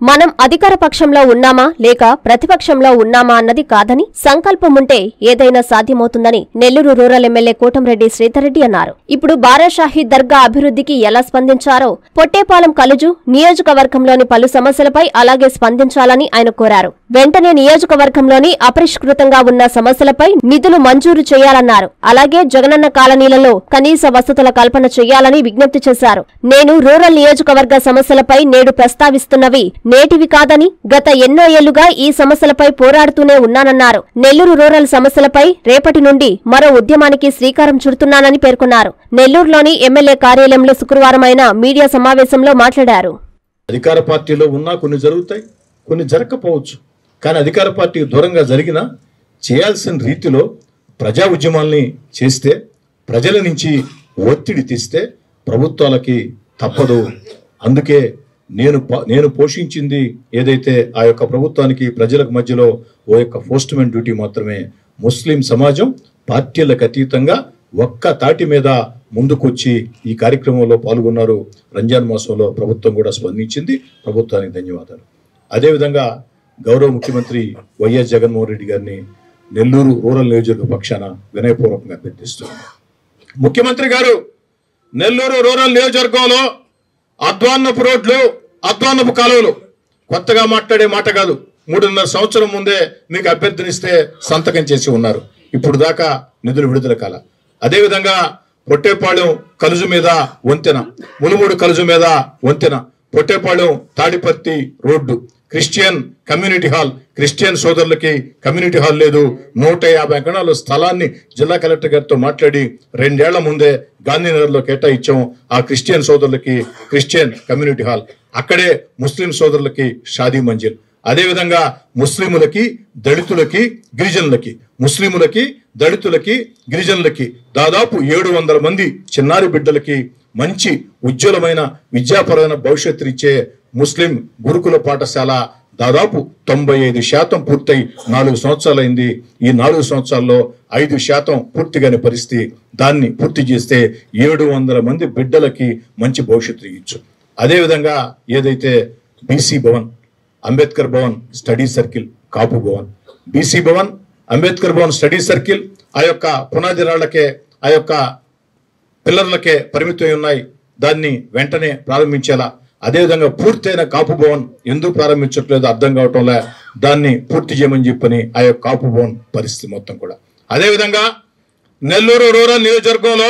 మనం అధికార పక్షంలో ఉన్నామా లేక ప్రతిపక్షంలో ఉన్నామా అన్నది కాదని సంకల్పం ఉంటే ఏదైనా సాధ్యమవుతుందని నెల్లూరు రూరల్ ఎమ్మెల్యే కోటంరెడ్డి శ్రీధర్రెడ్డి అన్నారు ఇప్పుడు బారాషాహీ దర్గా అభివృద్ధికి ఎలా స్పందించారో పొట్టేపాలెం కలుజు నియోజకవర్గంలోని పలు సమస్యలపై అలాగే స్పందించాలని ఆయన కోరారు వెంటనే నియోజకవర్గంలోని అపరిష్కృతంగా ఉన్న సమస్యలపై నిధులు మంజూరు చేయాలన్నారు అలాగే జగనన్న కాలనీలలో కనీస వసతుల కల్పన చేయాలని విజ్ఞప్తి చేశారు నేను రూరల్ నియోజకవర్గ సమస్యలపై నేడు ప్రస్తావిస్తున్నవి నేటివి కాదని గత ఎన్నో ఏళ్లుగా ఈ సమస్యలపై పోరాడుతూనే ఉన్నానన్నారు నెల్లూరు రూరల్ సమస్యలపై రేపటి నుండి మరో ఉద్యమానికి శ్రీకారం చుడుతున్నానని పేర్కొన్నారు నెల్లూరులోని ఎమ్మెల్యే కార్యాలయంలో శుక్రవారం ఆయన మీడియా సమావేశంలో మాట్లాడారు అధికార పార్టీలో ఉన్నా కొన్ని జరుగుతాయి కొన్ని జరగకపోవచ్చు కానీ అధికార పార్టీకి దూరంగా జరిగినా చేయాల్సిన రీతిలో ప్రజా ఉద్యమాల్ని చేస్తే ప్రజల నుంచి ఒత్తిడి తెస్తే ప్రభుత్వాలకి తప్పదు అందుకే నేను ప- నేను పోషించింది ఏదైతే ఆ యొక్క ప్రభుత్వానికి ప్రజలకు మధ్యలో ఓ యొక్క పోస్ట్మెన్ డ్యూటీ మాత్రమే ముస్లిం సమాజం పార్టీలకు అతీతంగా ఒక్క తాటి మీద ముందుకొచ్చి ఈ కార్యక్రమంలో పాల్గొన్నారు రంజాన్ మాసంలో ప్రభుత్వం కూడా స్పందించింది ప్రభుత్వానికి ధన్యవాదాలు అదేవిధంగా గౌరవ ముఖ్యమంత్రి వైఎస్ జగన్మోహన్ రెడ్డి గారిని నెల్లూరు రూరల్ నియోజకవర్గ పక్షాన వినయపూర్వకంగా అభ్యర్థిస్తున్నాను ముఖ్యమంత్రి గారు నెల్లూరు రూరల్ నియోజకవర్గంలో అధ్వాన్నపు రోడ్లు అధ్వాన్నపు కాలువలు కొత్తగా మాట్లాడే మాట కాదు మూడున్నర సంవత్సరం ముందే మీకు అభ్యర్థినిస్తే సంతకం చేసి ఉన్నారు ఇప్పుడు దాకా నిధులు విడుదల కాల అదేవిధంగా పొట్టేపాళెం కలుజు మీద వంతెన మునుమూడు కలుజు మీద వంతెన Pottepalem Tadipatri road Christian community hall Christian సోదరులకి కమ్యూనిటీ హాల్ లేదు నూట యాభై ఎకరాల స్థలాన్ని జిల్లా కలెక్టర్ గారితో మాట్లాడి రెండేళ్ల ముందే గాంధీనగర్ లో కేటాయించాం ఆ క్రిస్టియన్ సోదరులకి క్రిస్టియన్ కమ్యూనిటీ హాల్ అక్కడే ముస్లిం సోదరులకి షాదీ మంజిల్ అదేవిధంగా ముస్లిములకి దళితులకి గిరిజనులకి ముస్లిములకి దళితులకి గిరిజనులకి దాదాపు ఏడు వందల మంది చిన్నారి బిడ్డలకి మంచి ఉజ్వలమైన విద్యాపరమైన భవిష్యత్తునిచ్చే ముస్లిం గురుకుల పాఠశాల దాదాపు తొంభై ఐదు శాతం పూర్తయి నాలుగు సంవత్సరాలైంది ఈ నాలుగు సంవత్సరాల్లో ఐదు శాతం పూర్తిగానే పరిస్థితి దాన్ని పూర్తి చేస్తే ఏడు వందల మంది బిడ్డలకి మంచి భవిష్యత్తు ఇచ్చు అదేవిధంగా ఏదైతే BC Bhavan Ambedkar Bhavan study circle Kapu Bhavan BC Bhavan Ambedkar Bhavan study circle ఆ యొక్క పునాది రాళ్లకే ఆ యొక్క పిల్లర్లకే పరిమితమై ఉన్నాయి దాన్ని వెంటనే ప్రారంభించేలా అదేవిధంగా పూర్తయిన కాపు భవన్ ఎందుకు ప్రారంభించట్లేదు అర్థం కావటంలే దాన్ని పూర్తి చేయమని చెప్పని ఆ యొక్క కాపు భవన్ పరిస్థితి మొత్తం కూడా అదేవిధంగా నెల్లూరు రూరల్ నియోజకవర్గంలో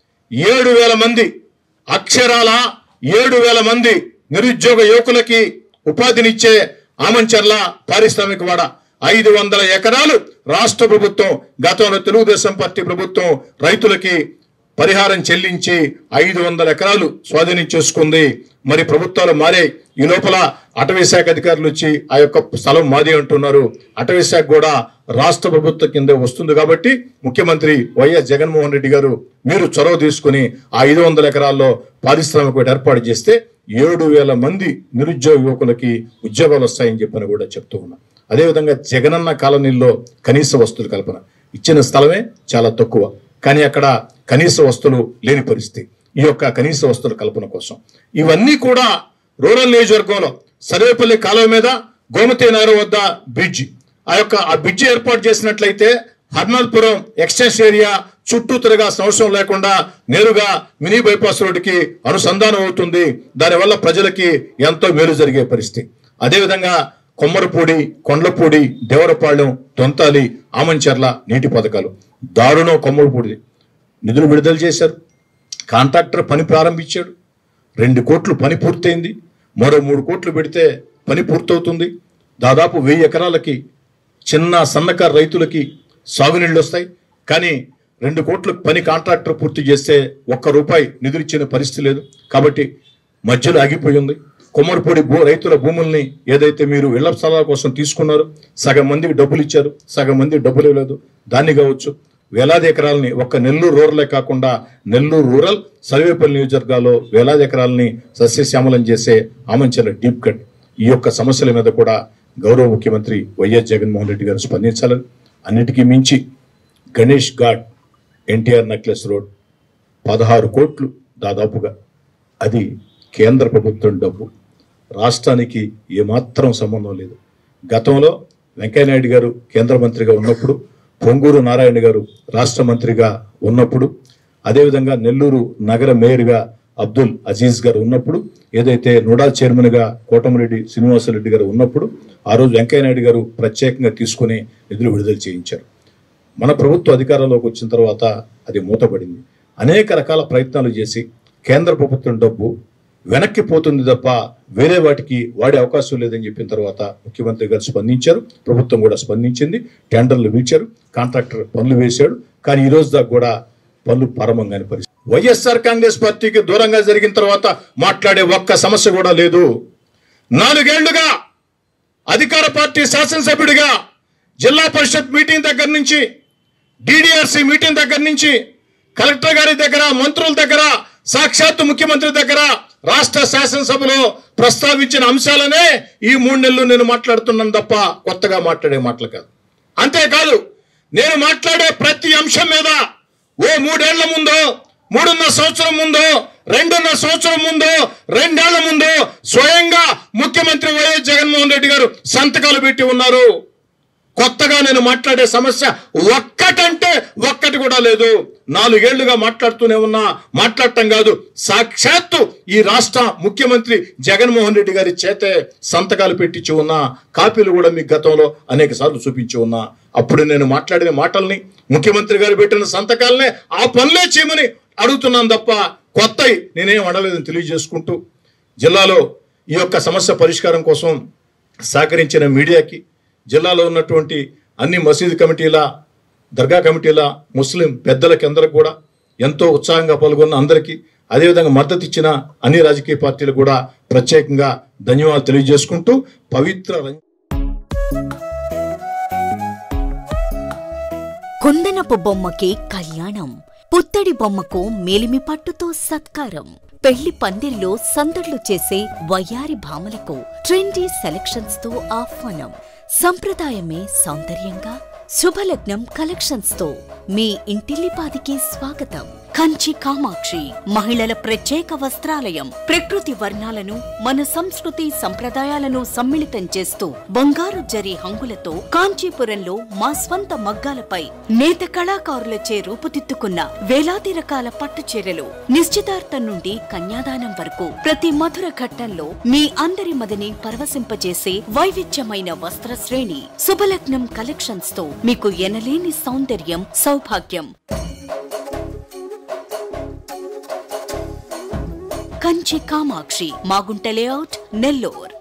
ఏడు వేల మంది అక్షరాల ఏడు వేల మంది నిరుద్యోగ యువకులకి ఉపాధినిచ్చే ఆమంచర్ల పారిశ్రామికవాడ ఐదు వందల ఎకరాలు రాష్ట్ర ప్రభుత్వం గతంలో తెలుగుదేశం పార్టీ ప్రభుత్వం రైతులకి పరిహారం చెల్లించి ఐదు వందల ఎకరాలు స్వాధీనం చేసుకుంది మరి ప్రభుత్వాలు మారే ఈ లోపల అటవీ శాఖ అధికారులు వచ్చి ఆ యొక్క స్థలం మాది అంటున్నారు అటవీ శాఖ కూడా రాష్ట్ర ప్రభుత్వం కింద వస్తుంది కాబట్టి ముఖ్యమంత్రి వైఎస్ జగన్మోహన్ రెడ్డి గారు మీరు చొరవ తీసుకుని ఆ ఐదు వందల ఎకరాల్లో పారిశ్రామిక ఏర్పాటు చేస్తే ఏడు వేల మంది నిరుద్యోగ యువకులకి ఉద్యోగాలు వస్తాయని చెప్పని కూడా చెప్తూ ఉన్నా అదేవిధంగా జగనన్న కాలనీల్లో కనీస వస్తువుల కల్పన ఇచ్చిన స్థలమే చాలా తక్కువ కానీ అక్కడ కనీస వస్తువులు లేని పరిస్థితి ఈ యొక్క కనీస వస్తువుల కల్పన కోసం ఇవన్నీ కూడా రూరల్ నియోజకవర్గంలో సర్వేపల్లి కాలువ మీద గోమతి నగరం వద్ద బ్రిడ్జ్ ఆ యొక్క ఆ బ్రిడ్జ్ ఏర్పాటు చేసినట్లయితే హర్నాల్పురం ఎక్స్టెన్షన్ ఏరియా చుట్టూ తిరగాల్సిన అవసరం లేకుండా నేరుగా మినీ బైపాస్ రోడ్డుకి అనుసంధానం అవుతుంది దానివల్ల ప్రజలకి ఎంతో మేలు జరిగే పరిస్థితి అదేవిధంగా కొమ్మరపూడి కొండ్లపూడి దేవరపాళ్యం దొంతాలి ఆమంచర్ల నీటి పథకాలు దారుణం కొమ్మరపూడి నిధులు విడుదల చేశారు కాంట్రాక్టర్ పని ప్రారంభించాడు రెండు కోట్లు పని పూర్తయింది మరో మూడు కోట్లు పెడితే పని పూర్తవుతుంది దాదాపు వెయ్యి ఎకరాలకి చిన్న సన్నకారు రైతులకి సాగునీళ్ళు వస్తాయి కానీ రెండు కోట్ల పని కాంట్రాక్టర్ పూర్తి చేస్తే ఒక్క రూపాయి నిధులిచ్చిన పరిస్థితి లేదు కాబట్టి మధ్యలో ఆగిపోయింది కొమ్మరిపొడి భూ రైతుల భూముల్ని ఏదైతే మీరు ఇళ్ల స్థలాల కోసం తీసుకున్నారో సగం మందికి డబ్బులు ఇచ్చారు సగం మంది డబ్బులు ఇవ్వలేదు దాన్ని కావచ్చు వేలాది ఎకరాలని ఒక్క నెల్లూరు రూరలే కాకుండా నెల్లూరు రూరల్ సర్వేపల్లి నియోజకవర్గాల్లో వేలాది ఎకరాలని సస్యశ్యామలం చేసే ఆమంచెల డీప్ కట్ ఈ యొక్క సమస్యల మీద కూడా గౌరవ ముఖ్యమంత్రి వైఎస్ జగన్మోహన్ రెడ్డి గారు స్పందించాలని అన్నిటికీ మించి గణేష్ ఘాట్ ఎన్టీఆర్ నెక్లెస్ రోడ్ పదహారు కోట్లు దాదాపుగా అది కేంద్ర ప్రభుత్వం డబ్బు రాష్ట్రానికి ఏమాత్రం సంబంధం లేదు గతంలో వెంకయ్యనాయుడు గారు కేంద్ర మంత్రిగా ఉన్నప్పుడు పొంగూరు నారాయణ గారు రాష్ట్ర మంత్రిగా ఉన్నప్పుడు అదేవిధంగా నెల్లూరు నగర మేయర్గా అబ్దుల్ అజీజ్ గారు ఉన్నప్పుడు ఏదైతే నోడా చైర్మన్గా కోటమిరెడ్డి శ్రీనివాసరెడ్డి గారు ఉన్నప్పుడు ఆ రోజు వెంకయ్యనాయుడు గారు ప్రత్యేకంగా తీసుకుని నిధులు విడుదల చేయించారు మన ప్రభుత్వ అధికారంలోకి వచ్చిన తర్వాత అది మూతపడింది అనేక రకాల ప్రయత్నాలు చేసి కేంద్ర ప్రభుత్వం డబ్బు వెనక్కి పోతుంది తప్ప వేరే వాటికి వాడే అవకాశం లేదని చెప్పిన తర్వాత ముఖ్యమంత్రి గారు స్పందించారు ప్రభుత్వం కూడా స్పందించింది టెండర్లు పిలిచారు కాంట్రాక్టర్ పనులు వేశాడు కానీ ఈ రోజు దాకా కూడా పనులు ప్రారంభంగానే పరిస్థితి వైఎస్ఆర్ కాంగ్రెస్ పార్టీకి దూరంగా జరిగిన తర్వాత మాట్లాడే ఒక్క సమస్య కూడా లేదు నాలుగేళ్లుగా అధికార పార్టీ శాసనసభ్యుడిగా జిల్లా పరిషత్ మీటింగ్ దగ్గర నుంచి డిడిఆర్సి మీటింగ్ దగ్గర నుంచి కలెక్టర్ గారి దగ్గర మంత్రుల దగ్గర సాక్షాత్తు ముఖ్యమంత్రి దగ్గర రాష్ట్ర శాసనసభలో ప్రస్తావించిన అంశాలనే ఈ మూడు నెలలు నేను మాట్లాడుతున్నాను తప్ప కొత్తగా మాట్లాడే మాటలు కాదు అంతేకాదు నేను మాట్లాడే ప్రతి అంశం మీద ఓ మూడేళ్ల ముందో మూడున్నర సంవత్సరం ముందో రెండున్నర సంవత్సరం ముందో రెండేళ్ల ముందో స్వయంగా ముఖ్యమంత్రి వైఎస్ జగన్మోహన్ రెడ్డి గారు సంతకాలు పెట్టి ఉన్నారు కొత్తగా నేను మాట్లాడే సమస్య ఒక్కటంటే ఒక్కటి కూడా లేదు నాలుగేళ్లుగా మాట్లాడుతూనే ఉన్నా మాట్లాడటం కాదు సాక్షాత్తు ఈ రాష్ట్ర ముఖ్యమంత్రి జగన్మోహన్ రెడ్డి గారి చేతే సంతకాలు పెట్టించి ఉన్నా కాపీలు కూడా మీకు గతంలో అనేక సార్లు చూపించి ఉన్నా అప్పుడు నేను మాట్లాడిన మాటల్ని ముఖ్యమంత్రి గారు పెట్టిన సంతకాలనే ఆ పనులే చేయమని అడుగుతున్నాను తప్ప కొత్తవి నేనేం అడలేదని తెలియజేసుకుంటూ జిల్లాలో ఈ యొక్క సమస్య పరిష్కారం కోసం సహకరించిన మీడియాకి జిల్లాలో ఉన్నటువంటి అన్ని మసీదు కమిటీల దర్గా కమిటీల ముస్లిం పెద్దలకి అందరికి కూడా ఎంతో ఉత్సాహంగా పాల్గొన్న అందరికీ అదేవిధంగా మద్దతు ఇచ్చిన అన్ని రాజకీయ పార్టీలు కూడా ప్రత్యేకంగా ధన్యవాదాలు తెలియజేసుకుంటూ పవిత్ర రంజ కుందనపు బొమ్మకి కళ్యాణం పుత్తడి బొమ్మకు మేలిమి పట్టుతో సత్కారం పెళ్లి పందిరిలో సందడ్లు చేసే వయ్యారి భామలకు ట్రెండీ సెలక్షన్స్ తో ఆహ్వానం సంప్రదాయమే సౌందర్యంగా శుభలగ్నం కలెక్షన్స్ తో మీ ఇంటిల్లిపాదికి స్వాగతం కంచి కామాక్షి మహిళల ప్రత్యేక వస్త్రాలయం ప్రకృతి వర్ణాలను మన సంస్కృతి సంప్రదాయాలను సమ్మిళితం చేస్తూ బంగారు జరి హంగులతో కాంచీపురంలో మా స్వంత మగ్గాలపై నేత కళాకారులచే రూపుదిద్దుకున్న వేలాది రకాల పట్టు చీరలు నిశ్చితార్థం నుండి కన్యాదానం వరకు ప్రతి మధుర ఘట్టంలో మీ అందరి మదిని పరవశింపజేసే వైవిధ్యమైన వస్త్ర శ్రేణి శుభలగ్నం కలెక్షన్స్ తో మీకు ఎనలేని సౌందర్యం సౌభాగ్యం కంచి కామాక్షి మాగుంట లేఅవుట్ నెల్లూర్